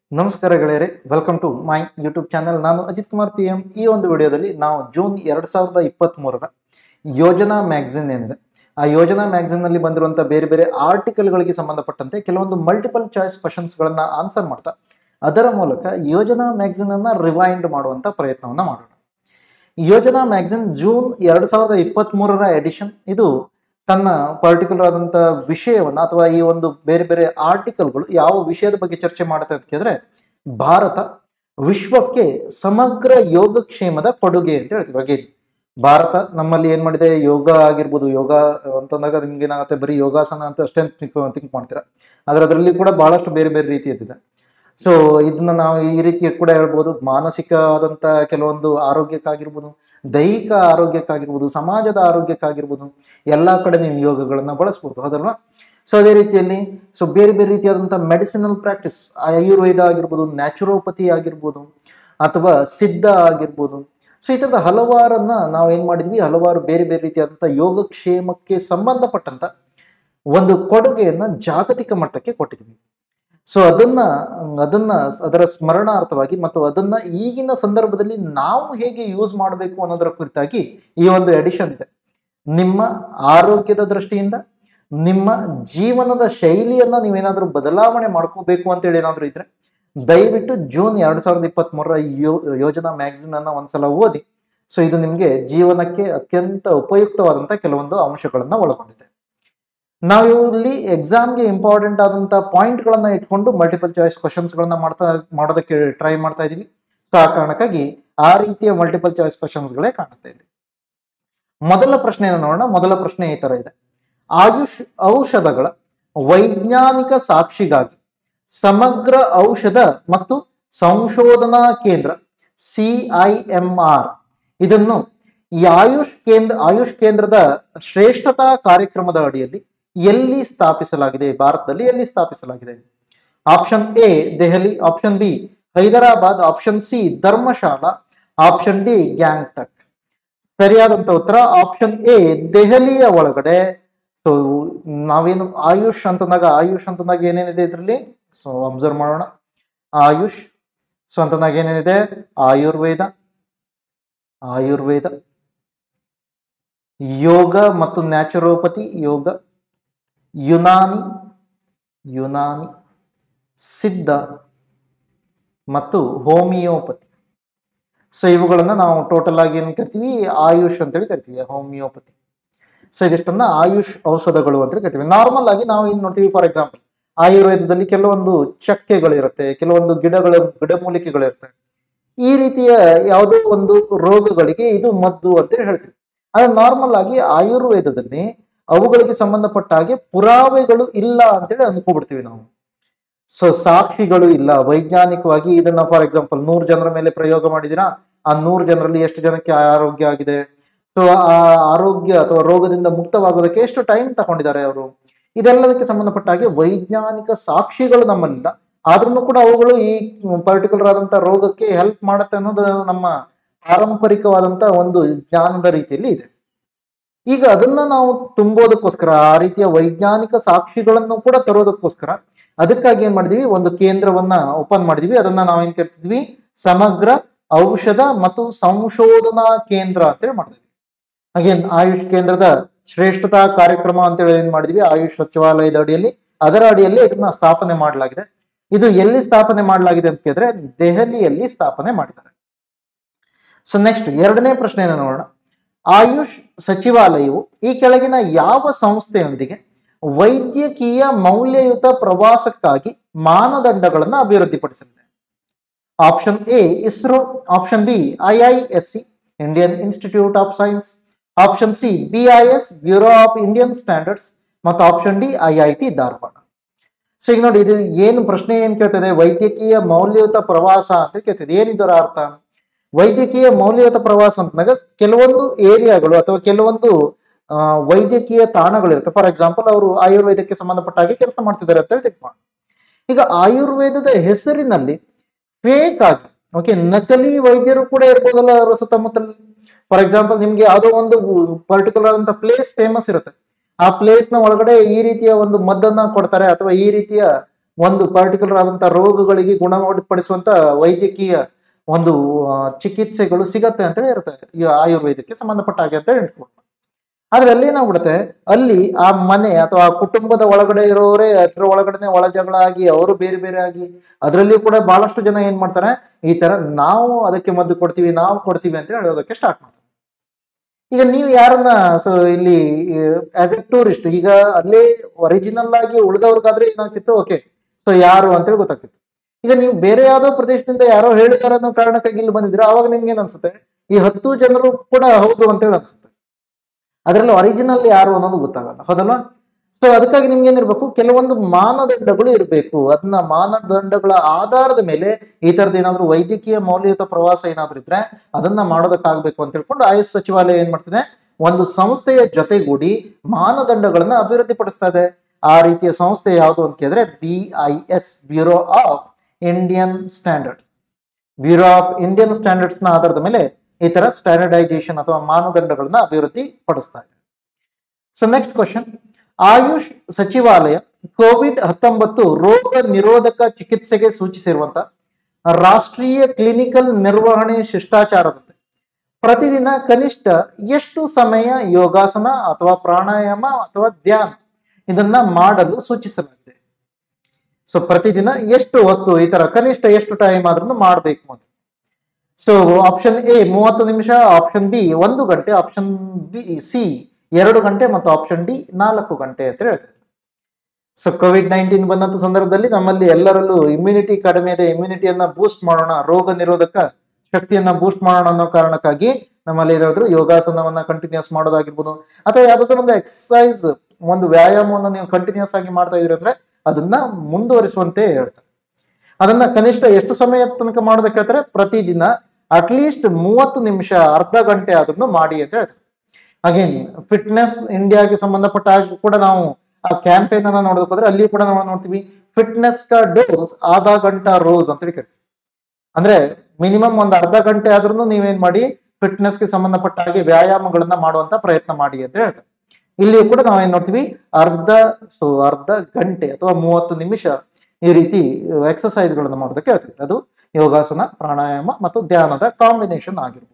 ನಮಸ್ಕಾರ ಗೆಳೆಯರೆ welcome to my YouTube channel ನಾನು ಅಜಿತ್ ಕುಮಾರ್ ಪಿ ಎಂ ಈ ಒಂದು ವಿಡಿಯೋದಲ್ಲಿ ನಾವು ಜೂನ್ ಎರಡು ಸಾವಿರದ ಇಪ್ಪತ್ತ್ಮೂರರ ಯೋಜನಾ ಮ್ಯಾಗಝಿನ್ ಏನಿದೆ ಆ ಯೋಜನಾ ಮ್ಯಾಗಝಿನ್ನಲ್ಲಿ ಬಂದಿರುವಂಥ ಬೇರೆ ಬೇರೆ ಆರ್ಟಿಕಲ್ಗಳಿಗೆ ಸಂಬಂಧಪಟ್ಟಂತೆ ಕೆಲವೊಂದು ಮಲ್ಟಿಪಲ್ ಚಾಯ್ಸ್ ಕ್ವಶನ್ಸ್ಗಳನ್ನು ಆನ್ಸರ್ ಮಾಡ್ತಾ ಅದರ ಮೂಲಕ ಯೋಜನಾ ಮ್ಯಾಗಝಿನನ್ನು ರಿವೈಂಡ್ ಮಾಡುವಂಥ ಪ್ರಯತ್ನವನ್ನು ಮಾಡೋಣ ಯೋಜನಾ ಮ್ಯಾಗಝಿನ್ ಜೂನ್ ಎರಡು ಸಾವಿರದ ಇಪ್ಪತ್ತ್ಮೂರರ ಎಡಿಷನ್ ಇದು ತನ್ನ ಪರ್ಟಿಕ್ಯುಲರ್ ಆದಂಥ ವಿಷಯವನ್ನು ಅಥವಾ ಈ ಒಂದು ಬೇರೆ ಬೇರೆ ಆರ್ಟಿಕಲ್ಗಳು ಯಾವ ವಿಷಯದ ಬಗ್ಗೆ ಚರ್ಚೆ ಮಾಡುತ್ತೆ ಅಂತ ಕೇಳಿದ್ರೆ ಭಾರತ ವಿಶ್ವಕ್ಕೆ ಸಮಗ್ರ ಯೋಗಕ್ಷೇಮದ ಕೊಡುಗೆ ಅಂತ ಹೇಳ್ತೀವಿ ಹಾಗೆ ಭಾರತ ನಮ್ಮಲ್ಲಿ ಏನು ಮಾಡಿದೆ ಯೋಗ ಆಗಿರ್ಬೋದು ಯೋಗ ಅಂತಂದಾಗ ನಿಮ್ಗೆ ಏನಾಗುತ್ತೆ ಬರೀ ಯೋಗಾಸನ ಅಂತ ಅಷ್ಟೇ ಥಿಂಕ್ ಥಿಂಕ್ ಮಾಡ್ತೀರಾ ಆದರೆ ಅದರಲ್ಲಿ ಕೂಡ ಬಹಳಷ್ಟು ಬೇರೆ ಬೇರೆ ರೀತಿಯದ್ದಿದೆ ಸೊ ಇದನ್ನ ನಾವು ಈ ರೀತಿ ಕೂಡ ಹೇಳ್ಬೋದು ಮಾನಸಿಕ ಆದಂಥ ಕೆಲವೊಂದು ಆರೋಗ್ಯಕ್ಕಾಗಿರ್ಬೋದು ದೈಹಿಕ ಆರೋಗ್ಯಕ್ಕಾಗಿರ್ಬೋದು ಸಮಾಜದ ಆರೋಗ್ಯಕ್ಕಾಗಿರ್ಬೋದು ಎಲ್ಲ ಕಡೆ ನೀವು ಯೋಗಗಳನ್ನು ಬಳಸ್ಬೋದು ಹೌದಲ್ವಾ ಸೊ ಅದೇ ರೀತಿಯಲ್ಲಿ ಸೊ ಬೇರೆ ಬೇರೆ ರೀತಿಯಾದಂಥ ಮೆಡಿಸಿನಲ್ ಪ್ರಾಕ್ಟೀಸ್ ಆಯುರ್ವೇದ ಆಗಿರ್ಬೋದು ನ್ಯಾಚುರೋಪತಿ ಆಗಿರ್ಬೋದು ಅಥವಾ ಸಿದ್ಧ ಆಗಿರ್ಬೋದು ಸೊ ಈ ಥರದ ಹಲವಾರನ್ನ ನಾವು ಏನು ಮಾಡಿದ್ವಿ ಹಲವಾರು ಬೇರೆ ಬೇರೆ ರೀತಿಯಾದಂಥ ಯೋಗಕ್ಷೇಮಕ್ಕೆ ಸಂಬಂಧಪಟ್ಟಂಥ ಒಂದು ಕೊಡುಗೆಯನ್ನು ಜಾಗತಿಕ ಮಟ್ಟಕ್ಕೆ ಕೊಟ್ಟಿದ್ವಿ ಸೊ ಅದನ್ನ ಅದನ್ನ ಅದರ ಸ್ಮರಣಾರ್ಥವಾಗಿ ಮತ್ತು ಅದನ್ನ ಈಗಿನ ಸಂದರ್ಭದಲ್ಲಿ ನಾವು ಹೇಗೆ ಯೂಸ್ ಮಾಡಬೇಕು ಅನ್ನೋದರ ಕುರಿತಾಗಿ ಈ ಒಂದು ಎಡಿಷನ್ ಇದೆ ನಿಮ್ಮ ಆರೋಗ್ಯದ ದೃಷ್ಟಿಯಿಂದ ನಿಮ್ಮ ಜೀವನದ ಶೈಲಿಯನ್ನ ನೀವೇನಾದರೂ ಬದಲಾವಣೆ ಮಾಡ್ಕೋಬೇಕು ಅಂತೇಳಿ ಏನಾದರೂ ಇದ್ರೆ ದಯವಿಟ್ಟು ಜೂನ್ ಎರಡು ಸಾವಿರದ ಇಪ್ಪತ್ತ್ಮೂರರ ಯೋ ಯೋಜನಾ ಮ್ಯಾಗಝಿನ್ ಅನ್ನ ಒಂದ್ಸಲ ಓದಿ ಸೊ ಇದು ನಿಮಗೆ ಜೀವನಕ್ಕೆ ಅತ್ಯಂತ ಉಪಯುಕ್ತವಾದಂಥ ಕೆಲವೊಂದು ಅಂಶಗಳನ್ನು ಒಳಗೊಂಡಿದೆ ನಾವು ಇಲ್ಲಿ ಎಕ್ಸಾಮ್ಗೆ ಇಂಪಾರ್ಟೆಂಟ್ ಆದಂಥ ಪಾಯಿಂಟ್ಗಳನ್ನ ಇಟ್ಕೊಂಡು ಮಲ್ಟಿಪಲ್ ಚಾಯ್ಸ್ ಕ್ವಶನ್ಸ್ಗಳನ್ನ ಮಾಡ್ತಾ ಮಾಡೋದಕ್ಕೆ ಟ್ರೈ ಮಾಡ್ತಾ ಇದೀವಿ ಸೊ ಆ ಕಾರಣಕ್ಕಾಗಿ ಆ ರೀತಿಯ ಮಲ್ಟಿಪಲ್ ಚಾಯ್ಸ್ ಕ್ವಶನ್ಸ್ಗಳೇ ಕಾಣುತ್ತೆ ಇಲ್ಲಿ ಮೊದಲ ಪ್ರಶ್ನೆಯನ್ನು ನೋಡೋಣ ಮೊದಲ ಪ್ರಶ್ನೆ ಈ ತರ ಇದೆ ಆಯುಷ್ ಔಷಧಗಳ ವೈಜ್ಞಾನಿಕ ಸಾಕ್ಷಿಗಾಗಿ ಸಮಗ್ರ ಔಷಧ ಮತ್ತು ಸಂಶೋಧನಾ ಕೇಂದ್ರ ಸಿಐಎಂಆರ್ ಇದನ್ನು ಈ ಆಯುಷ್ ಕೇಂದ್ರ ಆಯುಷ್ ಕೇಂದ್ರದ ಶ್ರೇಷ್ಠತಾ ಕಾರ್ಯಕ್ರಮದ ಅಡಿಯಲ್ಲಿ ಎಲ್ಲಿ ಸ್ಥಾಪಿಸಲಾಗಿದೆ ಭಾರತದಲ್ಲಿ ಎಲ್ಲಿ ಸ್ಥಾಪಿಸಲಾಗಿದೆ option A Delhi option B Hyderabad option C Dharamshala option D Gangtok ಸರಿಯಾದಂತ ಉತ್ತರ ಆಪ್ಷನ್ ಎ ದೆಹಲಿಯ ಒಳಗಡೆ ಸೊ ನಾವೇನು ಆಯುಷ್ ಅಂತಂದಾಗ ಆಯುಷ್ ಅಂತಂದಾಗ ಏನೇನಿದೆ ಇದರಲ್ಲಿ ಸೊ ಅಬ್ಸರ್ವ್ ಮಾಡೋಣ ಆಯುಷ್ ಸೊ ಅಂತಂದಾಗ ಏನೇನಿದೆ ಆಯುರ್ವೇದ ಆಯುರ್ವೇದ ಯೋಗ ಮತ್ತು ನ್ಯಾಚುರೋಪತಿ ಯೋಗ ಯುನಾನಿ ಯುನಾನಿ ಸಿದ್ಧ ಮತ್ತು ಹೋಮಿಯೋಪತಿ ಸೊ ಇವುಗಳನ್ನು ನಾವು ಟೋಟಲ್ ಆಗಿ ಏನು ಕರಿತೀವಿ ಆಯುಷ್ ಅಂತೇಳಿ ಕರಿತೀವಿ ಹೋಮಿಯೋಪತಿ ಸೊ ಇದಿಷ್ಟನ್ನ ಆಯುಷ್ ಔಷಧಗಳು ಅಂತ ಕರಿತೀವಿ ನಾರ್ಮಲ್ ಆಗಿ ನಾವು ಏನು ನೋಡ್ತೀವಿ ಫಾರ್ ಎಕ್ಸಾಂಪಲ್ ಆಯುರ್ವೇದದಲ್ಲಿ ಕೆಲವೊಂದು ಚಕ್ಕೆಗಳಿರುತ್ತೆ ಕೆಲವೊಂದು ಗಿಡಗಳ ಗಿಡಮೂಲಿಕೆಗಳಿರುತ್ತೆ ಈ ರೀತಿಯ ಯಾವುದೋ ಒಂದು ರೋಗಗಳಿಗೆ ಇದು ಮದ್ದು ಅಂತೇಳಿ ಹೇಳ್ತೀವಿ ಆದ್ರೆ ನಾರ್ಮಲ್ ಆಗಿ ಆಯುರ್ವೇದದಲ್ಲಿ ಅವುಗಳಿಗೆ ಸಂಬಂಧಪಟ್ಟ ಹಾಗೆ ಪುರಾವೆಗಳು ಇಲ್ಲ ಅಂತೇಳಿ ಅಂದ್ಕೊಬಿಡ್ತೀವಿ ನಾವು ಸೊ ಸಾಕ್ಷಿಗಳು ಇಲ್ಲ ವೈಜ್ಞಾನಿಕವಾಗಿ ಇದನ್ನ ಫಾರ್ ಎಕ್ಸಾಂಪಲ್ ನೂರು ಜನರ ಮೇಲೆ ಪ್ರಯೋಗ ಮಾಡಿದಿರಾ ಆ ನೂರು ಜನರಲ್ಲಿ ಎಷ್ಟು ಜನಕ್ಕೆ ಆರೋಗ್ಯ ಆಗಿದೆ ಸೊ ಆ ಆರೋಗ್ಯ ಅಥವಾ ರೋಗದಿಂದ ಮುಕ್ತವಾಗೋದಕ್ಕೆ ಎಷ್ಟು ಟೈಮ್ ತಗೊಂಡಿದ್ದಾರೆ ಅವರು ಇದೆಲ್ಲದಕ್ಕೆ ಸಂಬಂಧಪಟ್ಟ ಹಾಗೆ ವೈಜ್ಞಾನಿಕ ಸಾಕ್ಷಿಗಳು ನಮ್ಮಲ್ಲಿಲ್ಲ ಆದ್ರೂ ಕೂಡ ಅವುಗಳು ಈ ಪರ್ಟಿಕ್ಯುಲರ್ ಆದಂತ ರೋಗಕ್ಕೆ ಹೆಲ್ಪ್ ಮಾಡುತ್ತೆ ಅನ್ನೋದು ನಮ್ಮ ಪಾರಂಪರಿಕವಾದಂತ ಒಂದು ಜ್ಞಾನದ ರೀತಿಯಲ್ಲಿ ಇದೆ ಈಗ ಅದನ್ನ ನಾವು ತುಂಬೋದಕ್ಕೋಸ್ಕರ ಆ ರೀತಿಯ ವೈಜ್ಞಾನಿಕ ಸಾಕ್ಷಿಗಳನ್ನು ಕೂಡ ತರೋದಕ್ಕೋಸ್ಕರ ಅದಕ್ಕಾಗಿ ಏನ್ ಮಾಡಿದ್ವಿ ಒಂದು ಕೇಂದ್ರವನ್ನ ಓಪನ್ ಮಾಡಿದ್ವಿ ಅದನ್ನ ನಾವೇನ್ ಕರಿತಿದ್ವಿ ಸಮಗ್ರ ಔಷಧ ಮತ್ತು ಸಂಶೋಧನಾ ಕೇಂದ್ರ ಅಂತೇಳಿ ಮಾಡಿದ್ವಿ ಹಾಗೇನ್ ಆಯುಷ್ ಕೇಂದ್ರದ ಶ್ರೇಷ್ಠತಾ ಕಾರ್ಯಕ್ರಮ ಅಂತೇಳಿ ಏನ್ ಮಾಡಿದ್ವಿ ಆಯುಷ್ ಸಚಿವಾಲಯದ ಅಡಿಯಲ್ಲಿ ಅದರ ಅಡಿಯಲ್ಲಿ ಇದನ್ನ ಸ್ಥಾಪನೆ ಮಾಡಲಾಗಿದೆ ಇದು ಎಲ್ಲಿ ಸ್ಥಾಪನೆ ಮಾಡಲಾಗಿದೆ ಅಂತ ಕೇಳಿದ್ರೆ ದೆಹಲಿಯಲ್ಲಿ ಸ್ಥಾಪನೆ ಮಾಡಿದ್ದಾರೆ ಸೊ ನೆಕ್ಸ್ಟ್ ಎರಡನೇ ಪ್ರಶ್ನೆಯನ್ನು ನೋಡೋಣ ಆಯುಷ್ ಸಚಿವಾಲಯವು ಈ ಕೆಳಗಿನ ಯಾವ ಸಂಸ್ಥೆಯೊಂದಿಗೆ ವೈದ್ಯಕೀಯ ಮೌಲ್ಯಯುತ ಪ್ರವಾಸಕ್ಕಾಗಿ ಮಾನದಂಡಗಳನ್ನು ಅಭಿವೃದ್ಧಿಪಡಿಸಲಿದೆ option A ISRO option B IISc Indian Institute of Science option C BIS Bureau of Indian Standards ಮತ್ತು option D IIT Dharwad so ಈಗ ನೋಡಿ ಇದು ಏನು ಪ್ರಶ್ನೆ ಏನ್ ಕೇಳ್ತದೆ ವೈದ್ಯಕೀಯ ಮೌಲ್ಯಯುತ ಪ್ರವಾಸ ಅಂತ ಕೇಳ್ತದೆ ಏನಿದರ ಅರ್ಥ ವೈದ್ಯಕೀಯ ಮೌಲ್ಯಯುತ ಪ್ರವಾಸ ಅಂತಂದಾಗ ಕೆಲವೊಂದು ಏರಿಯಾಗಳು ಅಥವಾ ಕೆಲವೊಂದು ವೈದ್ಯಕೀಯ ತಾಣಗಳಿರುತ್ತೆ ಫಾರ್ ಎಕ್ಸಾಂಪಲ್ ಅವರು ಆಯುರ್ವೇದಕ್ಕೆ ಸಂಬಂಧಪಟ್ಟ ಹಾಗೆ ಕೆಲಸ ಮಾಡ್ತಿದ್ದಾರೆ ಅಂತ ಹೇಳಿ ಮಾಡಿ ಈಗ ಆಯುರ್ವೇದದ ಹೆಸರಿನಲ್ಲಿ ಫೇಕ್ ಆಗಿ ಓಕೆ ನಕಲಿ ವೈದ್ಯರು ಕೂಡ ಇರ್ಬೋದಲ್ಲ ಅವರ ಸುತ್ತಮುತ್ತಲ ಫಾರ್ ಎಕ್ಸಾಂಪಲ್ ನಿಮ್ಗೆ ಯಾವುದೋ ಒಂದು ಪರ್ಟಿಕ್ಯುಲರ್ ಆದಂತ ಪ್ಲೇಸ್ ಫೇಮಸ್ ಇರುತ್ತೆ ಆ ಪ್ಲೇಸ್ ನ ಒಳಗಡೆ ಈ ರೀತಿಯ ಒಂದು ಮದ್ದನ್ನ ಕೊಡ್ತಾರೆ ಅಥವಾ ಈ ರೀತಿಯ ಒಂದು ಪರ್ಟಿಕ್ಯುಲರ್ ಆದಂಥ ರೋಗಗಳಿಗೆ ಗುಣಪಡಿಸುವಂತ ವೈದ್ಯಕೀಯ ಒಂದು ಆ, ಚಿಕಿತ್ಸೆಗಳು ಸಿಗತ್ತೆ ಅಂತೇಳಿ ಇರುತ್ತೆ ಈ ಆಯುರ್ವೇದಕ್ಕೆ ಸಂಬಂಧಪಟ್ಟ ಹಾಗೆ ಅಂತ ಹೇಳ್ಕೊಂಡು ಆದ್ರೆ ಅಲ್ಲಿ ಏನಾಗ್ಬಿಡುತ್ತೆ ಅಲ್ಲಿ ಆ ಮನೆ ಅಥವಾ ಆ ಕುಟುಂಬದ ಒಳಗಡೆ ಇರೋರೇ ಅದ್ರ ಒಳಗಡೆ ಒಳ ಜಗಳ ಆಗಿ ಅವರು ಬೇರೆ ಬೇರೆ ಆಗಿ ಅದರಲ್ಲಿ ಕೂಡ ಬಹಳಷ್ಟು ಜನ ಏನ್ ಮಾಡ್ತಾರೆ ಈ ತರ ನಾವು ಅದಕ್ಕೆ ಮದ್ದು ಕೊಡ್ತೀವಿ ನಾವು ಕೊಡ್ತೀವಿ ಅಂತ ಹೇಳೋದಕ್ಕೆ ಸ್ಟಾರ್ಟ್ ಮಾಡ್ತಾರೆ ಈಗ ನೀವು ಯಾರನ್ನ ಸೊ ಇಲ್ಲಿ ಆಸ್ ಎ ಟೂರಿಸ್ಟ್ ಈಗ ಅಲ್ಲೇ ಒರಿಜಿನಲ್ ಆಗಿ ಉಳಿದವ್ರಿಗಾದ್ರೆ ಏನಾಗ್ತಿತ್ತು ಓಕೆ ಸೊ ಯಾರು ಅಂತೇಳಿ ಗೊತ್ತಾಗ್ತಿತ್ತು ಈಗ ನೀವು ಬೇರೆ ಯಾವ್ದೋ ಪ್ರದೇಶದಿಂದ ಯಾರೋ ಹೇಳಿದಾರೆ ಅನ್ನೋ ಕಾರಣಕ್ಕಾಗಿ ಇಲ್ಲಿ ಬಂದಿದ್ರೆ ಅವಾಗ ನಿಮ್ಗೆ ಏನ್ ಅನ್ಸುತ್ತೆ ಈ ಹತ್ತು ಜನರು ಕೂಡ ಹೌದು ಅಂತೇಳಿ ಅನ್ಸುತ್ತೆ ಅದರಲ್ಲಿ ಒರಿಜಿನಲ್ ಯಾರು ಅನ್ನೋದು ಗೊತ್ತಾಗಲ್ಲ ಹೌದಲ್ವಾ ಸೊ ಅದಕ್ಕಾಗಿ ನಿಮ್ಗೆ ಏನಿರ್ಬೇಕು ಕೆಲವೊಂದು ಮಾನದಂಡಗಳು ಇರಬೇಕು ಅದನ್ನ ಮಾನದಂಡಗಳ ಆಧಾರದ ಮೇಲೆ ಈ ತರದ ಏನಾದ್ರು ವೈದ್ಯಕೀಯ ಮೌಲ್ಯಯುತ ಪ್ರವಾಸ ಏನಾದ್ರು ಇದ್ರೆ ಅದನ್ನ ಮಾಡೋದಕ್ಕಾಗಬೇಕು ಅಂತ ಹೇಳ್ಕೊಂಡು ಆಯುಷ್ ಸಚಿವಾಲಯ ಏನ್ ಮಾಡ್ತಿದೆ ಒಂದು ಸಂಸ್ಥೆಯ ಜೊತೆಗೂಡಿ ಮಾನದಂಡಗಳನ್ನ ಅಭಿವೃದ್ಧಿಪಡಿಸ್ತಾ ಇದೆ ಆ ರೀತಿಯ ಸಂಸ್ಥೆ ಯಾವುದು ಅಂತ ಕೇಳಿದ್ರೆ B I S Bureau of Indian Standards Bureau of Indian Standards ನ ಆಧಾರದ ಮೇಲೆ ಈ ತರ ಸ್ಟ್ಯಾಂಡರ್ಡೈಸೇಷನ್ ಅಥವಾ ಮಾನದಂಡಗಳನ್ನ ಅಭಿವೃದ್ಧಿ ಪಡಿಸ್ತಾ ಇದೆ ಸೊ ನೆಕ್ಸ್ಟ್ ಕ್ವಶನ್ ಆಯುಷ್ ಸಚಿವಾಲಯ ಕೋವಿಡ್ ಹತ್ತೊಂಬತ್ತು ರೋಗ ನಿರೋಧಕ ಚಿಕಿತ್ಸೆಗೆ ಸೂಚಿಸಿರುವಂತ ರಾಷ್ಟ್ರೀಯ ಕ್ಲಿನಿಕಲ್ ನಿರ್ವಹಣೆ ಶಿಷ್ಟಾಚಾರದಂತೆ ಪ್ರತಿದಿನ ಕನಿಷ್ಠ ಎಷ್ಟು ಸಮಯ ಯೋಗಾಸನ ಅಥವಾ ಪ್ರಾಣಾಯಾಮ ಅಥವಾ ಧ್ಯಾನ ಇದನ್ನ ಮಾಡಲು ಸೂಚಿಸಲಾಗಿದೆ ಸೊ ಪ್ರತಿದಿನ ಎಷ್ಟು ಹೊತ್ತು ಈ ತರ ಕನಿಷ್ಠ ಎಷ್ಟು ಟೈಮ್ ಆದ್ರೂ ಮಾಡಬೇಕು ಅಂತ ಸೊ ಆಪ್ಷನ್ ಎ ಮೂವತ್ತು ನಿಮಿಷ ಆಪ್ಷನ್ ಬಿ ಒಂದು ಗಂಟೆ ಆಪ್ಷನ್ ಬಿ ಸಿ ಎರಡು ಗಂಟೆ ಮತ್ತು ಆಪ್ಷನ್ ಡಿ ನಾಲ್ಕು ಗಂಟೆ ಅಂತ ಹೇಳ್ತಾರೆ ಸೊ ಕೋವಿಡ್ ನೈನ್ಟೀನ್ ಬಂದಂತ ಸಂದರ್ಭದಲ್ಲಿ ನಮ್ಮಲ್ಲಿ ಎಲ್ಲರಲ್ಲೂ ಇಮ್ಯುನಿಟಿ ಕಡಿಮೆ ಇದೆ ಇಮ್ಯುನಿಟಿಯನ್ನ ಬೂಸ್ಟ್ ಮಾಡೋಣ ರೋಗ ನಿರೋಧಕ ಶಕ್ತಿಯನ್ನ ಬೂಸ್ಟ್ ಮಾಡೋಣ ಅನ್ನೋ ಕಾರಣಕ್ಕಾಗಿ ನಮ್ಮಲ್ಲಿ ಏನಾದ್ರು ಯೋಗಾಸನವನ್ನ ಕಂಟಿನ್ಯೂಸ್ ಮಾಡೋದಾಗಿರ್ಬೋದು ಅಥವಾ ಯಾವ್ದಾದ್ರು ಒಂದು ಎಕ್ಸಸೈಸ್ ಒಂದು ವ್ಯಾಯಾಮವನ್ನು ನೀವು ಕಂಟಿನ್ಯೂಸ್ ಆಗಿ ಮಾಡ್ತಾ ಇದ್ರಿ ಅಂದ್ರೆ ಅದನ್ನ ಮುಂದುವರಿಸುವಂತೆ ಹೇಳ್ತಾರೆ ಅದನ್ನ ಕನಿಷ್ಠ ಎಷ್ಟು ಸಮಯ ತನಕ ಮಾಡೋದಕ್ಕೆ ಹೇಳ್ತಾರೆ ಪ್ರತಿದಿನ ಅಟ್ಲೀಸ್ಟ್ ಮೂವತ್ತು ನಿಮಿಷ ಅರ್ಧ ಗಂಟೆ ಆದ್ರೂ ಮಾಡಿ ಅಂತ ಹೇಳ್ತಾರೆ ಅಗೇನ್ ಫಿಟ್ನೆಸ್ ಇಂಡಿಯಾಗೆ ಸಂಬಂಧಪಟ್ಟ ಹಾಗೆ ಕೂಡ ನಾವು ಆ ಕ್ಯಾಂಪೇನ್ ಅನ್ನ ನೋಡೋದಕ್ಕೆ ಹೋದ್ರೆ ಅಲ್ಲಿ ಕೂಡ ನಾವು ನೋಡ್ತೀವಿ ಫಿಟ್ನೆಸ್ ಕಾ ಡೋಸ್ ಆಧಾ ಗಂಟಾ ರೋಸ್ ಅಂತ ಕರಿತೀವಿ ಅಂದ್ರೆ ಮಿನಿಮಮ್ ಒಂದು ಅರ್ಧ ಗಂಟೆ ಆದ್ರೂ ನೀವೇನ್ ಮಾಡಿ ಫಿಟ್ನೆಸ್ಗೆ ಸಂಬಂಧಪಟ್ಟ ಹಾಗೆ ವ್ಯಾಯಾಮಗಳನ್ನ ಮಾಡುವಂತ ಪ್ರಯತ್ನ ಮಾಡಿ ಅಂತ ಹೇಳ್ತಾರೆ ಇಲ್ಲಿ ಕೂಡ ನಾವೇನ್ ನೋಡ್ತೀವಿ ಅರ್ಧ ಸೊ ಅರ್ಧ ಗಂಟೆ ಅಥವಾ ಮೂವತ್ತು ನಿಮಿಷ ಈ ರೀತಿ ಎಕ್ಸಸೈಸ್ಗಳನ್ನು ಮಾಡೋದಕ್ಕೆ ಹೇಳ್ತೀವಿ ಅದು ಯೋಗಾಸನ ಪ್ರಾಣಾಯಾಮ ಮತ್ತು ಧ್ಯಾನದ ಕಾಂಬಿನೇಷನ್ ಆಗಿರ್ಬೋದು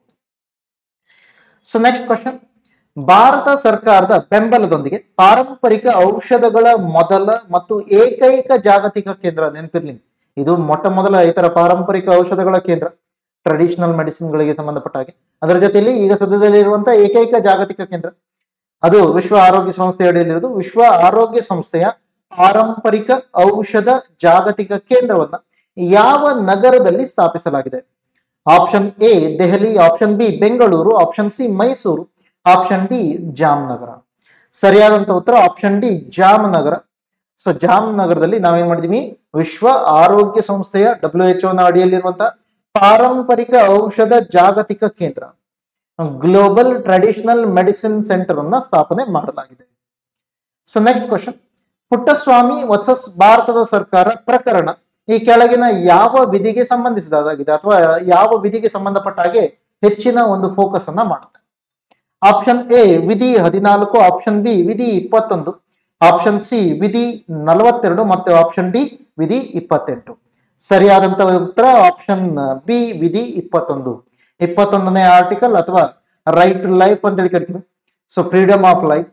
ಸೊ ನೆಕ್ಸ್ಟ್ ಕ್ವಶನ್ ಭಾರತ ಸರ್ಕಾರದ ಬೆಂಬಲದೊಂದಿಗೆ ಪಾರಂಪರಿಕ ಔಷಧಗಳ ಮೊದಲ ಮತ್ತು ಏಕೈಕ ಜಾಗತಿಕ ಕೇಂದ್ರ ನೆನಪಿರ್ಲಿ ಇದು ಮೊಟ್ಟ ಮೊದಲ ಇತರ ಪಾರಂಪರಿಕ ಔಷಧಗಳ ಕೇಂದ್ರ ಟ್ರೆಡಿಷನಲ್ ಮೆಡಿಸಿನ್ಗಳಿಗೆ ಸಂಬಂಧಪಟ್ಟ ಹಾಗೆ ಅದರ ಜೊತೆಯಲ್ಲಿ ಈಗ ಸದ್ಯದಲ್ಲಿ ಇರುವಂತಹ ಏಕೈಕ ಜಾಗತಿಕ ಕೇಂದ್ರ ಅದು ವಿಶ್ವ ಆರೋಗ್ಯ ಸಂಸ್ಥೆ ಅಡಿಯಲ್ಲಿರೋದು ವಿಶ್ವ ಆರೋಗ್ಯ ಸಂಸ್ಥೆಯ ಪಾರಂಪರಿಕ ಔಷಧ ಜಾಗತಿಕ ಕೇಂದ್ರವನ್ನ ಯಾವ ನಗರದಲ್ಲಿ ಸ್ಥಾಪಿಸಲಾಗಿದೆ option A Delhi option B Bengaluru option C Mysuru option D Jamnagar ಸರಿಯಾದಂತ ಉತ್ತರ ಆಪ್ಷನ್ ಡಿ ಜಾಮ್ನಗರ ಸೊ ಜಾಮ್ನಗರದಲ್ಲಿ ನಾವೇನ್ ಮಾಡಿದೀವಿ ವಿಶ್ವ ಆರೋಗ್ಯ ಸಂಸ್ಥೆಯ ಡಬ್ಲ್ಯೂ ಎಚ್ ನ ಅಡಿಯಲ್ಲಿರುವಂತಹ ಪಾರಂಪರಿಕ ಔಷಧ ಜಾಗತಿಕ ಕೇಂದ್ರ ಗ್ಲೋಬಲ್ ಟ್ರೆಡಿಷನಲ್ ಮೆಡಿಸಿನ್ ಸೆಂಟರ್ ಅನ್ನ ಸ್ಥಾಪನೆ ಮಾಡಲಾಗಿದೆ so next question Puttaswamy versus ಭಾರತದ ಸರ್ಕಾರ ಪ್ರಕರಣ ಈ ಕೆಳಗಿನ ಯಾವ ವಿಧಿಗೆ ಸಂಬಂಧಿಸಿದಾಗಿದೆ ಅಥವಾ ಯಾವ ವಿಧಿಗೆ ಸಂಬಂಧಪಟ್ಟ ಹಾಗೆ ಹೆಚ್ಚಿನ ಒಂದು ಫೋಕಸ್ ಅನ್ನ ಮಾಡುತ್ತೆ ಆಪ್ಷನ್ ಎ ವಿಧಿ ಹದಿನಾಲ್ಕು ಆಪ್ಷನ್ ಬಿ ವಿಧಿ ಇಪ್ಪತ್ತೊಂದು ಆಪ್ಷನ್ ಸಿ ವಿಧಿ ನಲವತ್ತೆರಡು ಮತ್ತು ಆಪ್ಷನ್ ಡಿ ವಿಧಿ ಇಪ್ಪತ್ತೆಂಟು ಸರಿಯಾದಂತ ಉತ್ತರ ಆಪ್ಷನ್ ಬಿ ವಿಧಿ ಇಪ್ಪತ್ತೊಂದು ಇಪ್ಪತ್ತೊಂದನೇ ಆರ್ಟಿಕಲ್ ಅಥವಾ ರೈಟ್ ಟು ಲೈಫ್ ಅಂತೇಳಿ ಕರಿತೀವಿ ಸೊ ಫ್ರೀಡಮ್ ಆಫ್ ಲೈಫ್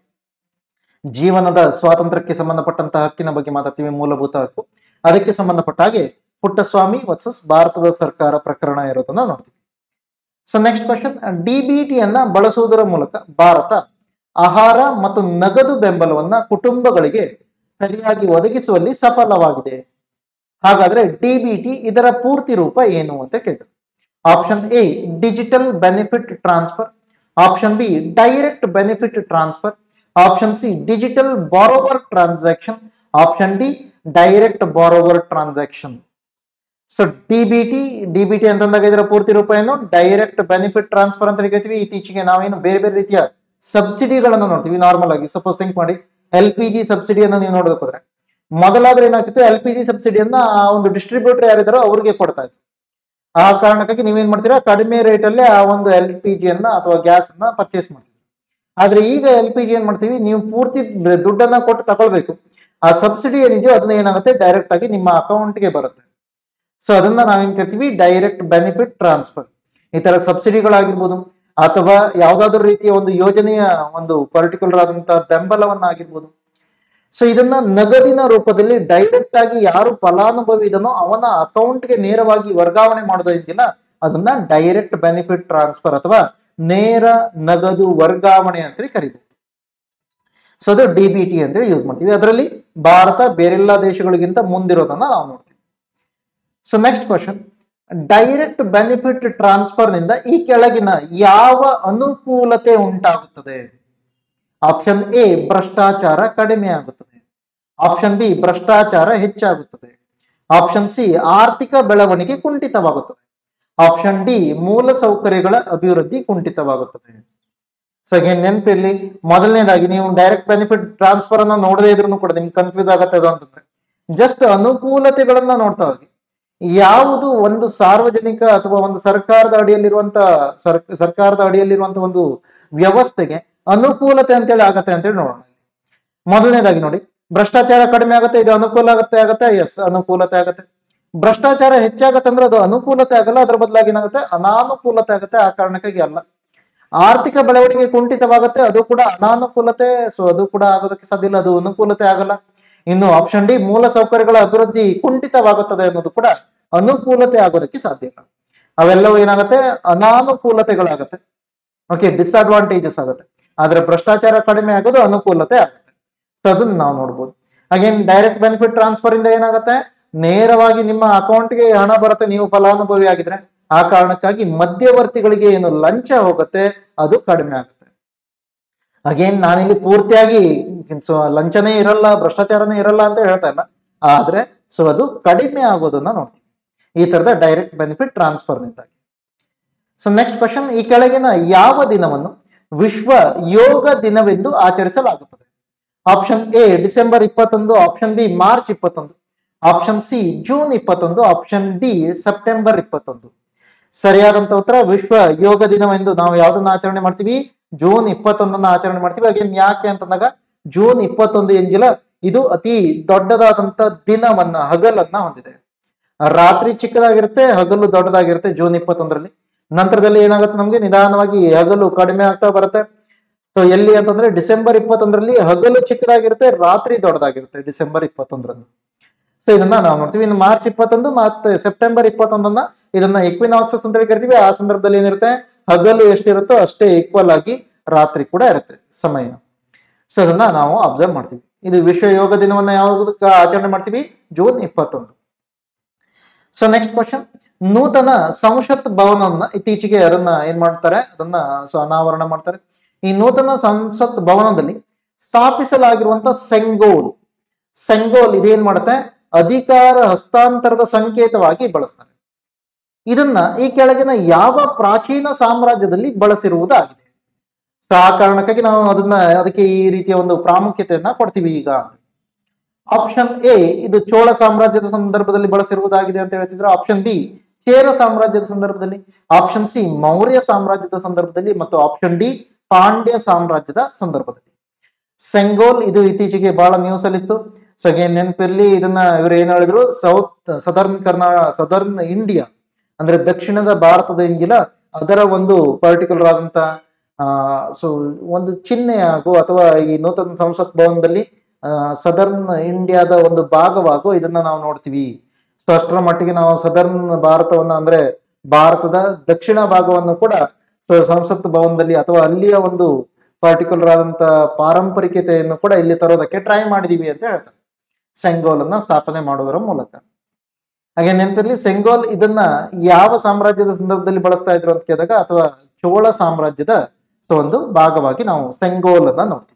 ಜೀವನದ ಸ್ವಾತಂತ್ರ್ಯಕ್ಕೆ ಸಂಬಂಧಪಟ್ಟಂತಹ ಹಕ್ಕಿನ ಬಗ್ಗೆ ಮಾತಾಡ್ತೀವಿ ಮೂಲಭೂತ ಹಕ್ಕು ಅದಕ್ಕೆ ಸಂಬಂಧಪಟ್ಟ ಹಾಗೆ ಪುಟ್ಟಸ್ವಾಮಿ ವರ್ಸಸ್ ಭಾರತದ ಸರ್ಕಾರ ಪ್ರಕರಣ ಇರೋದನ್ನ ನೋಡ್ತೀವಿ ಸೊ ನೆಕ್ಸ್ಟ್ ಕ್ವಶನ್ ಡಿಬಿಟಿಯನ್ನ ಬಳಸುವುದರ ಮೂಲಕ ಭಾರತ ಆಹಾರ ಮತ್ತು ನಗದು ಬೆಂಬಲವನ್ನ ಕುಟುಂಬಗಳಿಗೆ ಸರಿಯಾಗಿ ಒದಗಿಸುವಲ್ಲಿ ಸಫಲವಾಗಿದೆ ಹಾಗಾದ್ರೆ ಡಿಬಿಟಿ ಇದರ ಪೂರ್ತಿ ರೂಪ ಏನು ಅಂತ ಕೇಳಿದ್ರು option A digital benefit transfer option B direct benefit transfer option C digital borrower transaction option D direct borrower transaction so DBT DBT ಅಂತಂದಾಗ ಇದರ ಪೂರ್ತಿ ರೂಪ ಏನು ಡೈರೆಕ್ಟ್ ಬೆನಿಫಿಟ್ ಟ್ರಾನ್ಸ್ಫರ್ ಅಂತ ಹೇಳ್ತೀವಿ ಇತ್ತೀಚೆಗೆ ನಾವೇನು ಬೇರೆ ಬೇರೆ ರೀತಿಯ ಸಬ್ಸಿಡಿಗಳನ್ನು ನೋಡ್ತೀವಿ ನಾರ್ಮಲ್ ಆಗಿ ಸಪೋಸ್ ಥಿಂಕ್ ಮಾಡಿ ಎಲ್ ಪಿ ಜಿ ಸಬ್ಸಿಡಿಯನ್ನು ನೀವು ನೋಡೋದಕ್ಕೆ ಹೋದ್ರೆ ಮೊದಲಾದ್ರೆ ಏನಾಗ್ತಿತ್ತು ಎಲ್ ಪಿ ಜಿ ಸಬ್ಸಿಡಿಯನ್ನ ಆ ಒಂದು ಡಿಸ್ಟ್ರಿಬ್ಯೂಟರ್ ಯಾರಿದಾರೋ ಅವ್ರಿಗೆ ಕೊಡ್ತಾ ಇದ್ರು ಆ ಕಾರಣಕ್ಕಾಗಿ ನೀವೇನ್ ಮಾಡ್ತೀರಾ ಕಡಿಮೆ ರೇಟ್ ಅಲ್ಲಿ ಆ ಒಂದು ಎಲ್ ಪಿ ಜಿಯನ್ನ ಅಥವಾ ಗ್ಯಾಸ್ ಅನ್ನ ಪರ್ಚೇಸ್ ಮಾಡ್ತೀವಿ ಆದ್ರೆ ಈಗ ಎಲ್ ಪಿ ಜಿ ಏನ್ ಮಾಡ್ತೀವಿ ನೀವು ಪೂರ್ತಿ ದುಡ್ಡನ್ನ ಕೊಟ್ಟು ತಗೊಳ್ಬೇಕು ಆ ಸಬ್ಸಿಡಿ ಏನಿದೆಯೋ ಅದನ್ನ ಏನಾಗುತ್ತೆ ಡೈರೆಕ್ಟ್ ಆಗಿ ನಿಮ್ಮ ಅಕೌಂಟ್ಗೆ ಬರುತ್ತೆ ಸೊ ಅದನ್ನ ನಾವೇನ್ ಕರಿತೀವಿ ಡೈರೆಕ್ಟ್ ಬೆನಿಫಿಟ್ ಟ್ರಾನ್ಸ್ಫರ್ ಈ ತರ ಸಬ್ಸಿಡಿಗಳಾಗಿರ್ಬೋದು ಅಥವಾ ಯಾವ್ದಾದ್ರು ರೀತಿಯ ಒಂದು ಯೋಜನೆಯ ಒಂದು ಪರ್ಟಿಕ್ಯುಲರ್ ಆದಂತಹ ಬೆಂಬಲವನ್ನ ಆಗಿರ್ಬೋದು ಸೊ ಇದನ್ನ ನಗದಿನ ರೂಪದಲ್ಲಿ ಡೈರೆಕ್ಟ್ ಆಗಿ ಯಾರು ಫಲಾನುಭವಿ ಇದನ್ನೋ ಅವನ ಅಕೌಂಟ್ಗೆ ನೇರವಾಗಿ ವರ್ಗಾವಣೆ ಮಾಡೋದಿಲ್ಲ ಅದನ್ನ ಡೈರೆಕ್ಟ್ ಬೆನಿಫಿಟ್ ಟ್ರಾನ್ಸ್ಫರ್ ಅಥವಾ ನೇರ ನಗದು ವರ್ಗಾವಣೆ ಅಂತೇಳಿ ಕರಿಬಹುದು ಸೊ ಅದು ಡಿ ಬಿ ಟಿ ಅಂತೇಳಿ ಯೂಸ್ ಮಾಡ್ತೀವಿ ಅದರಲ್ಲಿ ಭಾರತ ಬೇರೆಲ್ಲ ದೇಶಗಳಿಗಿಂತ ಮುಂದಿರೋದನ್ನ ನಾವು ನೋಡ್ತೀವಿ so next question direct benefit transfer ನಿಂದ ಈ ಕೆಳಗಿನ ಯಾವ ಅನುಕೂಲತೆ ಉಂಟಾಗುತ್ತದೆ ಆಪ್ಷನ್ ಎ ಭ್ರಷ್ಟಾಚಾರ ಕಡಿಮೆ ಆಗುತ್ತದೆ ಆಪ್ಷನ್ ಬಿ ಭ್ರಷ್ಟಾಚಾರ ಹೆಚ್ಚಾಗುತ್ತದೆ ಆಪ್ಷನ್ ಸಿ ಆರ್ಥಿಕ ಬೆಳವಣಿಗೆ ಕುಂಠಿತವಾಗುತ್ತದೆ ಆಪ್ಷನ್ ಡಿ ಮೂಲ ಸೌಕರ್ಯಗಳ ಅಭಿವೃದ್ಧಿ ಕುಂಠಿತವಾಗುತ್ತದೆ ಸೊ again ನೆನಪಿರ್ಲಿ ಮೊದಲನೇದಾಗಿ ನೀವು ಡೈರೆಕ್ಟ್ ಬೆನಿಫಿಟ್ ಟ್ರಾನ್ಸ್ಫರ್ ಅನ್ನ ನೋಡದೇ ಇದ್ರೂ ಕೂಡ ನಿಮ್ಗೆ ಕನ್ಫ್ಯೂಸ್ ಆಗತ್ತೆ ಅದು ಅಂತಂದ್ರೆ ಜಸ್ಟ್ ಅನುಕೂಲತೆಗಳನ್ನ ನೋಡ್ತಾ ಹೋಗಿ ಯಾವುದು ಒಂದು ಸಾರ್ವಜನಿಕ ಅಥವಾ ಒಂದು ಸರ್ಕಾರದ ಅಡಿಯಲ್ಲಿರುವಂತ ಸರ್ ಸರ್ಕಾರದ ಅಡಿಯಲ್ಲಿರುವಂತ ಒಂದು ವ್ಯವಸ್ಥೆಗೆ ಅನುಕೂಲತೆ ಅಂತೇಳಿ ಆಗತ್ತೆ ಅಂತೇಳಿ ನೋಡೋಣ ಮೊದಲನೇದಾಗಿ ನೋಡಿ ಭ್ರಷ್ಟಾಚಾರ ಕಡಿಮೆ ಆಗುತ್ತೆ ಇದು ಅನುಕೂಲ ಆಗತ್ತೆ ಆಗತ್ತೆ ಎಸ್ ಅನುಕೂಲತೆ ಆಗತ್ತೆ ಭ್ರಷ್ಟಾಚಾರ ಹೆಚ್ಚಾಗತ್ತೆ ಅಂದ್ರೆ ಅದು ಅನುಕೂಲತೆ ಆಗಲ್ಲ ಅದ್ರ ಬದಲಾಗಿ ಏನಾಗುತ್ತೆ ಅನಾನುಕೂಲತೆ ಆಗುತ್ತೆ ಆ ಕಾರಣಕ್ಕಾಗಿ ಅಲ್ಲ ಆರ್ಥಿಕ ಬೆಳವಣಿಗೆ ಕುಂಠಿತವಾಗುತ್ತೆ ಅದು ಕೂಡ ಅನಾನುಕೂಲತೆ ಸೊ ಅದು ಕೂಡ ಆಗೋದಕ್ಕೆ ಸಾಧ್ಯ ಇಲ್ಲ ಅದು ಅನುಕೂಲತೆ ಆಗಲ್ಲ ಇನ್ನು ಆಪ್ಷನ್ ಡಿ ಮೂಲ ಸೌಕರ್ಯಗಳ ಅಭಿವೃದ್ಧಿ ಕುಂಠಿತವಾಗುತ್ತದೆ ಅನ್ನೋದು ಕೂಡ ಅನುಕೂಲತೆ ಆಗೋದಕ್ಕೆ ಸಾಧ್ಯ ಇಲ್ಲ ಅವೆಲ್ಲವೂ ಏನಾಗುತ್ತೆ ಅನಾನುಕೂಲತೆಗಳಾಗತ್ತೆ ಓಕೆ ಡಿಸ್ಅಡ್ವಾಂಟೇಜಸ್ ಆಗುತ್ತೆ ಆದ್ರೆ ಭ್ರಷ್ಟಾಚಾರ ಕಡಿಮೆ ಆಗೋದು ಅನುಕೂಲತೆ ಆಗುತ್ತೆ ಸೊ ಅದನ್ನ ನಾವು ನೋಡ್ಬೋದು ಅಗೇನ್ ಡೈರೆಕ್ಟ್ ಬೆನಿಫಿಟ್ ಟ್ರಾನ್ಸ್ಫರ್ ಇಂದ ಏನಾಗುತ್ತೆ ನೇರವಾಗಿ ನಿಮ್ಮ ಅಕೌಂಟ್ಗೆ ಹಣ ಬರುತ್ತೆ ನೀವು ಫಲಾನುಭವಿ ಆಗಿದ್ರೆ ಆ ಕಾರಣಕ್ಕಾಗಿ ಮಧ್ಯವರ್ತಿಗಳಿಗೆ ಏನು ಲಂಚ ಹೋಗುತ್ತೆ ಅದು ಕಡಿಮೆ ಆಗುತ್ತೆ ಅಗೇನ್ ನಾನಿಲ್ಲಿ ಪೂರ್ತಿಯಾಗಿ ಸೊ ಲಂಚನೇ ಇರಲ್ಲ ಭ್ರಷ್ಟಾಚಾರನೇ ಇರಲ್ಲ ಅಂತ ಹೇಳ್ತಾ ಇಲ್ಲ ಆದ್ರೆ ಸೊ ಅದು ಕಡಿಮೆ ಆಗೋದನ್ನ ನೋಡ್ತೀವಿ ಈ ತರದ ಡೈರೆಕ್ಟ್ ಬೆನಿಫಿಟ್ ಟ್ರಾನ್ಸ್ಫರ್ನಿಂದಾಗಿ ಸೊ ನೆಕ್ಸ್ಟ್ ಕ್ವಶನ್ ಈ ಕೆಳಗಿನ ಯಾವ ದಿನವನ್ನು ವಿಶ್ವ ಯೋಗ ದಿನವೆಂದು ಆಚರಿಸಲಾಗುತ್ತದೆ ಆಪ್ಷನ್ ಎ ಡಿಸೆಂಬರ್ ಇಪ್ಪತ್ತೊಂದು ಆಪ್ಷನ್ ಬಿ ಮಾರ್ಚ್ ಇಪ್ಪತ್ತೊಂದು ಆಪ್ಷನ್ ಸಿ ಜೂನ್ ಇಪ್ಪತ್ತೊಂದು ಆಪ್ಷನ್ ಡಿ ಸೆಪ್ಟೆಂಬರ್ ಇಪ್ಪತ್ತೊಂದು ಸರಿಯಾದಂತ ಉತ್ತರ ವಿಶ್ವ ಯೋಗ ದಿನವೆಂದು ನಾವು ಯಾವ್ದನ್ನ ಆಚರಣೆ ಮಾಡ್ತೀವಿ ಜೂನ್ ಇಪ್ಪತ್ತೊಂದನ್ನ ಆಚರಣೆ ಮಾಡ್ತೀವಿ ಹಾಗೇನ್ ಯಾಕೆ ಅಂತಂದಾಗ ಜೂನ್ ಇಪ್ಪತ್ತೊಂದು ಏನಿಲ್ಲ ಇದು ಅತಿ ದೊಡ್ಡದಾದಂತ ದಿನವನ್ನ ಹಗಲನ್ನ ಹೊಂದಿದೆ ರಾತ್ರಿ ಚಿಕ್ಕದಾಗಿರುತ್ತೆ ಹಗಲು ದೊಡ್ಡದಾಗಿರುತ್ತೆ ಜೂನ್ ಇಪ್ಪತ್ತೊಂದರಲ್ಲಿ ನಂತರದಲ್ಲಿ ಏನಾಗುತ್ತೆ ನಮ್ಗೆ ನಿಧಾನವಾಗಿ ಹಗಲು ಕಡಿಮೆ ಆಗ್ತಾ ಬರುತ್ತೆ ಸೊ ಎಲ್ಲಿ ಅಂತಂದ್ರೆ ಡಿಸೆಂಬರ್ ಇಪ್ಪತ್ತೊಂದರಲ್ಲಿ ಹಗಲು ಚಿಕ್ಕದಾಗಿರುತ್ತೆ ರಾತ್ರಿ ದೊಡ್ಡದಾಗಿರುತ್ತೆ ಡಿಸೆಂಬರ್ ಇಪ್ಪತ್ತೊಂದರಂದು ಸೊ ಇದನ್ನ ನಾವು ನೋಡ್ತೀವಿ ಇನ್ನು ಮಾರ್ಚ್ ಇಪ್ಪತ್ತೊಂದು ಮತ್ತೆ ಸೆಪ್ಟೆಂಬರ್ ಇಪ್ಪತ್ತೊಂದನ್ನ ಇದನ್ನ ಎಕ್ವಿನಾಕ್ಸಸ್ ಅಂತ ಹೇಳಿ ಕರಿತೀವಿ ಆ ಸಂದರ್ಭದಲ್ಲಿ ಏನಿರುತ್ತೆ ಹಗಲು ಎಷ್ಟಿರುತ್ತೋ ಅಷ್ಟೇ ಈಕ್ವಲ್ ಆಗಿ ರಾತ್ರಿ ಕೂಡ ಇರುತ್ತೆ ಸಮಯ ಸೊ ಅದನ್ನ ನಾವು ಅಬ್ಸರ್ವ್ ಮಾಡ್ತೀವಿ ಇದು ವಿಶ್ವ ಯೋಗ ದಿನವನ್ನ ಯಾವಾಗ ಆಚರಣೆ ಮಾಡ್ತೀವಿ ಜೂನ್ ಇಪ್ಪತ್ತೊಂದು ಸೊ ನೆಕ್ಸ್ಟ್ ಕ್ವಶನ್ ನೂತನ ಸಂಸತ್ ಭವನವನ್ನ ಇತ್ತೀಚೆಗೆ ಅದನ್ನ ಏನ್ ಮಾಡ್ತಾರೆ ಅದನ್ನ ಸೊ ಅನಾವರಣ ಮಾಡ್ತಾರೆ ಈ ನೂತನ ಸಂಸತ್ ಭವನದಲ್ಲಿ ಸ್ಥಾಪಿಸಲಾಗಿರುವಂತ ಸೆಂಗೋಲ್ ಸೆಂಗೋಲ್ ಇದೇನ್ ಮಾಡುತ್ತೆ ಅಧಿಕಾರ ಹಸ್ತಾಂತರದ ಸಂಕೇತವಾಗಿ ಬಳಸ್ತಾರೆ ಇದನ್ನ ಈ ಕೆಳಗಿನ ಯಾವ ಪ್ರಾಚೀನ ಸಾಮ್ರಾಜ್ಯದಲ್ಲಿ ಬಳಸಿರುವುದಾಗಿದೆ ಸೊ ಆ ಕಾರಣಕ್ಕಾಗಿ ನಾವು ಅದನ್ನ ಅದಕ್ಕೆ ಈ ರೀತಿಯ ಒಂದು ಪ್ರಾಮುಖ್ಯತೆಯನ್ನ ಕೊಡ್ತೀವಿ ಈಗ ಆಪ್ಷನ್ ಎ ಇದು ಚೋಳ ಸಾಮ್ರಾಜ್ಯದ ಸಂದರ್ಭದಲ್ಲಿ ಬಳಸಿರುವುದಾಗಿದೆ ಅಂತ ಹೇಳ್ತಿದ್ರು ಆಪ್ಷನ್ ಬಿ ಚೇರ ಸಾಮ್ರಾಜ್ಯದ ಸಂದರ್ಭದಲ್ಲಿ ಆಪ್ಷನ್ ಸಿ ಮೌರ್ಯ ಸಾಮ್ರಾಜ್ಯದ ಸಂದರ್ಭದಲ್ಲಿ ಮತ್ತು ಆಪ್ಷನ್ ಡಿ ಪಾಂಡ್ಯ ಸಾಮ್ರಾಜ್ಯದ ಸಂದರ್ಭದಲ್ಲಿ ಸೆಂಗೋಲ್ ಇದು ಇತ್ತೀಚೆಗೆ ಬಹಳ ನ್ಯೂಸ್ ಅಲ್ಲಿತ್ತು ಸೊ ಅಗೇನ್ ನೆನಪಿರ್ಲಿ ಇದನ್ನ ಇವರು ಏನ್ ಹೇಳಿದ್ರು south southern Karnata southern India ಅಂದ್ರೆ ದಕ್ಷಿಣದ ಭಾರತದ ಇಂಗಿಲ ಅದರ ಒಂದು ಪರ್ಟಿಕ್ಯುಲರ್ ಆದಂತ ಆ ಸೊ ಒಂದು ಚಿಹ್ನೆ ಆಗೋ ಅಥವಾ ಈ ನೂತನ ಸಂಸತ್ ಭವನದಲ್ಲಿ ಸದರ್ನ್ ಇಂಡಿಯಾದ ಒಂದು ಭಾಗವಾಗೋ ಇದನ್ನ ನಾವು ನೋಡ್ತೀವಿ ಸೊ ಅಷ್ಟರ ಮಟ್ಟಿಗೆ ನಾವು ಸದರ್ನ್ ಭಾರತವನ್ನ ಅಂದ್ರೆ ಭಾರತದ ದಕ್ಷಿಣ ಭಾಗವನ್ನು ಕೂಡ ಸೊ ಸಂಸತ್ ಭವನದಲ್ಲಿ ಅಥವಾ ಅಲ್ಲಿಯ ಒಂದು ಪರ್ಟಿಕ್ಯುಲರ್ ಆದಂತ ಪಾರಂಪರಿಕತೆಯನ್ನು ಕೂಡ ಇಲ್ಲಿ ತರೋದಕ್ಕೆ ಟ್ರೈ ಮಾಡಿದೀವಿ ಅಂತ ಹೇಳ್ತಾರೆ ಸೆಂಗೋಲ್ ಅನ್ನ ಸ್ಥಾಪನೆ ಮಾಡೋದರ ಮೂಲಕ ಹಾಗೆ ನೆನಪಿರ್ಲಿ ಸೆಂಗೋಲ್ ಇದನ್ನ ಯಾವ ಸಾಮ್ರಾಜ್ಯದ ಸಂದರ್ಭದಲ್ಲಿ ಬಳಸ್ತಾ ಇದ್ರು ಅಂತ ಕೇಳಿದಾಗ ಅಥವಾ ಚೋಳ ಸಾಮ್ರಾಜ್ಯದ ಸೊ ಒಂದು ಭಾಗವಾಗಿ ನಾವು ಸೆಂಗೋಲ್ ಅನ್ನ ನೋಡ್ತೀವಿ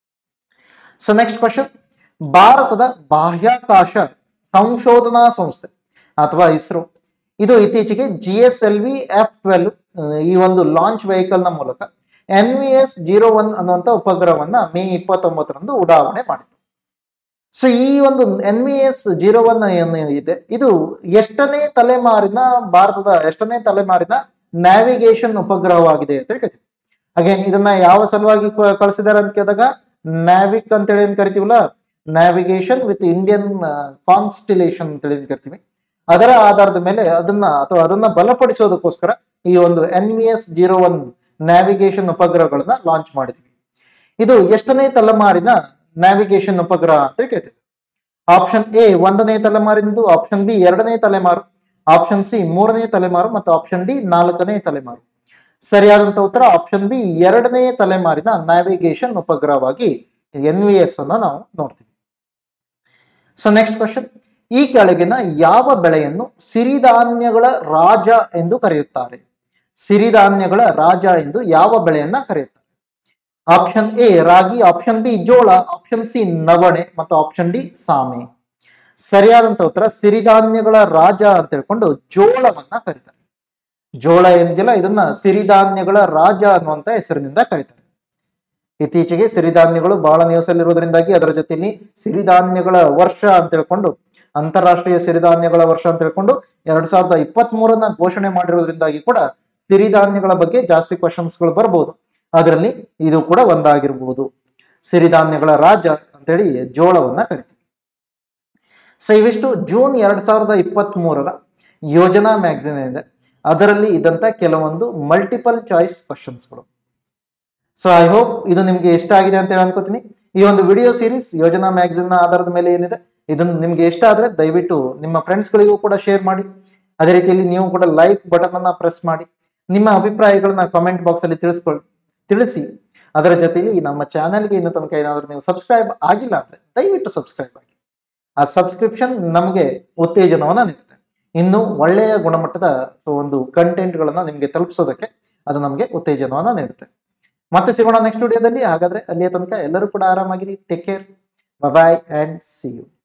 ಸೊ ನೆಕ್ಸ್ಟ್ ಕ್ವಶನ್ ಭಾರತದ ಬಾಹ್ಯಾಕಾಶ ಸಂಶೋಧನಾ ಸಂಸ್ಥೆ ಅಥವಾ ಇಸ್ರೋ ಇದು ಇತ್ತೀಚೆಗೆ G S L V F twelve ಈ ಒಂದು ಲಾಂಚ್ ವೆಹಿಕಲ್ ನ ಮೂಲಕ N V S zero one ಅನ್ನುವಂಥ ಉಪಗ್ರಹವನ್ನ ಮೇ ಇಪ್ಪತ್ತೊಂಬತ್ತರಂದು ಉಡಾವಣೆ ಮಾಡಿತು ಸೊ ಈ ಒಂದು N V S zero one ಏನಿದೆ ಇದು ಎಷ್ಟನೇ ತಲೆಮಾರಿನ ಭಾರತದ ಎಷ್ಟನೇ ತಲೆಮಾರಿನ ನ್ಯಾವಿಗೇಷನ್ ಉಪಗ್ರಹವಾಗಿದೆ ಅಂತ ಹೇಳ್ತೀವಿ ಅಗೇನ್ ಇದನ್ನ ಯಾವ ಸಲುವಾಗಿ ಕ- ಕಳಿಸಿದ್ದಾರೆ ಅಂತ ಕೇಳಿದಾಗ ನ್ಯಾವಿಕ್ ಅಂತೇಳಿ ಏನ್ ಕರಿತೀವಲ್ಲ ನ್ಯಾವಿಗೇಷನ್ ವಿತ್ ಇಂಡಿಯನ್ ಕಾನ್ಸ್ಟಿಲೇಷನ್ ಅಂತೇಳಿ ಏನ್ ಕರಿತೀವಿ ಅದರ ಆಧಾರದ ಮೇಲೆ ಅದನ್ನ ಅಥವಾ ಅದನ್ನ ಬಲಪಡಿಸೋದಕ್ಕೋಸ್ಕರ ಈ ಒಂದು N V S zero one navigation ಉಪಗ್ರಹಗಳನ್ನ ಲಾಂಚ್ ಮಾಡಿದ್ವಿ ಇದು ಎಷ್ಟನೇ ತಲೆಮಾರಿನ ನ್ಯಾವಿಗೇಷನ್ ಉಪಗ್ರಹ ಅಂತ ಕೇಳ್ತೀವಿ ಆಪ್ಷನ್ ಎ ಒಂದನೇ ತಲೆಮಾರಿನದು ಆಪ್ಷನ್ ಬಿ ಎರಡನೇ ತಲೆಮಾರು ಆಪ್ಷನ್ ಸಿ ಮೂರನೇ ತಲೆಮಾರು ಮತ್ತು ಆಪ್ಷನ್ ಡಿ ನಾಲ್ಕನೇ ತಲೆಮಾರು ಸರಿಯಾದಂತ ಉತ್ತರ ಆಪ್ಷನ್ ಬಿ ಎರಡನೇ ತಲೆಮಾರಿನ ನ್ಯಾವಿಗೇಷನ್ ಉಪಗ್ರಹವಾಗಿ ಎನ್ ವಿ ಎಸ್ ಅನ್ನ ನಾವು ನೋಡ್ತೀವಿ ಸೊ ನೆಕ್ಸ್ಟ್ ಕ್ವಶನ್ ಈ ಕೆಳಗಿನ ಯಾವ ಬೆಳೆಯನ್ನು ಸಿರಿಧಾನ್ಯಗಳ ರಾಜ ಎಂದು ಕರೆಯುತ್ತಾರೆ ಸಿರಿಧಾನ್ಯಗಳ ರಾಜ ಎಂದು ಯಾವ ಬೆಳೆಯನ್ನ ಕರೆಯುತ್ತಾರೆ ಆಪ್ಷನ್ ಎ ರಾಗಿ ಆಪ್ಷನ್ ಬಿ ಜೋಳ ಆಪ್ಷನ್ ಸಿ ನವಣೆ ಮತ್ತು ಆಪ್ಷನ್ ಡಿ ಸಾಮೆ ಸರಿಯಾದಂತ ಉತ್ತರ ಸಿರಿಧಾನ್ಯಗಳ ರಾಜ ಅಂತ ಹೇಳ್ಕೊಂಡು ಜೋಳವನ್ನ ಕರೀತಾರೆ ಜೋಳ ಏನಿದೆಯಲ್ಲ ಇದನ್ನ ಸಿರಿಧಾನ್ಯಗಳ ರಾಜ ಅನ್ನುವಂತ ಹೆಸರಿನಿಂದ ಕರೀತಾರೆ ಇತ್ತೀಚೆಗೆ ಸಿರಿಧಾನ್ಯಗಳು ಬಹಳ ನ್ಯೂಸ್ ಅಲ್ಲಿ ಇರೋದ್ರಿಂದಾಗಿ ಅದರ ಜೊತೆಲಿ ಸಿರಿಧಾನ್ಯಗಳ ವರ್ಷ ಅಂತ ಹೇಳ್ಕೊಂಡು ಅಂತಾರಾಷ್ಟ್ರೀಯ ಸಿರಿಧಾನ್ಯಗಳ ವರ್ಷ ಅಂತ ಹೇಳ್ಕೊಂಡು ಎರಡ್ ಸಾವಿರದ ಇಪ್ಪತ್ತ್ ಮೂರನ್ನ ಘೋಷಣೆ ಮಾಡಿರೋದ್ರಿಂದಾಗಿ ಕೂಡ ಸಿರಿಧಾನ್ಯಗಳ ಬಗ್ಗೆ ಜಾಸ್ತಿ ಕ್ವಶನ್ಸ್ಗಳು ಬರ್ಬೋದು ಅದರಲ್ಲಿ ಇದು ಕೂಡ ಒಂದಾಗಿರ್ಬೋದು ಸಿರಿಧಾನ್ಯಗಳ ರಾಜ ಅಂತೇಳಿ ಜೋಳವನ್ನ ಕರಿತೀವಿ ಸೊ ಇವಿಷ್ಟು ಜೂನ್ ಎರಡ್ ಸಾವಿರದ ಇಪ್ಪತ್ತ್ ಮೂರರ ಯೋಜನಾ ಮ್ಯಾಗಝಿನ್ ಏನಿದೆ ಅದರಲ್ಲಿ ಇದ್ದಂತ ಕೆಲವೊಂದು ಮಲ್ಟಿಪಲ್ ಚಾಯ್ಸ್ ಕ್ವಶನ್ಸ್ಗಳು ಸೊ ಐ ಹೋಪ್ ಇದು ನಿಮ್ಗೆ ಇಷ್ಟ ಆಗಿದೆ ಅಂತ ಹೇಳಿ ಅನ್ಕೋತೀನಿ ಈ ಒಂದು ವಿಡಿಯೋ ಸೀರೀಸ್ ಯೋಜನಾ ಮ್ಯಾಗಝಿನ್ ನ ಆಧಾರದ ಮೇಲೆ ಏನಿದೆ ಇದನ್ನು ನಿಮ್ಗೆ ಇಷ್ಟ ಆದ್ರೆ ದಯವಿಟ್ಟು ನಿಮ್ಮ ಫ್ರೆಂಡ್ಸ್ಗಳಿಗೂ ಕೂಡ ಶೇರ್ ಮಾಡಿ ಅದೇ ರೀತಿಯಲ್ಲಿ ನೀವು ಕೂಡ ಲೈಕ್ ಬಟನ್ ಅನ್ನ ಪ್ರೆಸ್ ಮಾಡಿ ನಿಮ್ಮ ಅಭಿಪ್ರಾಯಗಳನ್ನ ಕಾಮೆಂಟ್ ಬಾಕ್ಸ್ ಅಲ್ಲಿ ತಿಳಿಸ್ಕೊಳ್ಳಿ ತಿಳಿಸಿ ಅದರ ಜೊತೆಲಿ ನಮ್ಮ ಚಾನೆಲ್ಗೆ ಇನ್ನು ತನಕ ಏನಾದರೂ ನೀವು ಸಬ್ಸ್ಕ್ರೈಬ್ ಆಗಿಲ್ಲ ಅಂದ್ರೆ ದಯವಿಟ್ಟು ಸಬ್ಸ್ಕ್ರೈಬ್ ಆಗಿ ಆ ಸಬ್ಸ್ಕ್ರಿಪ್ಷನ್ ನಮಗೆ ಉತ್ತೇಜನವನ್ನ ನೀಡುತ್ತೆ ಇನ್ನು ಒಳ್ಳೆಯ ಗುಣಮಟ್ಟದ ಒಂದು ಕಂಟೆಂಟ್ಗಳನ್ನ ನಿಮಗೆ ತಲುಪಿಸೋದಕ್ಕೆ ಅದು ನಮಗೆ ಉತ್ತೇಜನವನ್ನ ನೀಡುತ್ತೆ ಮತ್ತೆ ಸಿಗೋಣ ನೆಕ್ಸ್ಟ್ ವಿಡಿಯೋದಲ್ಲಿ ಹಾಗಾದ್ರೆ ಅಲ್ಲಿಯ ತನಕ ಎಲ್ಲರೂ ಕೂಡ ಆರಾಮಾಗಿರಿ take care bye and see you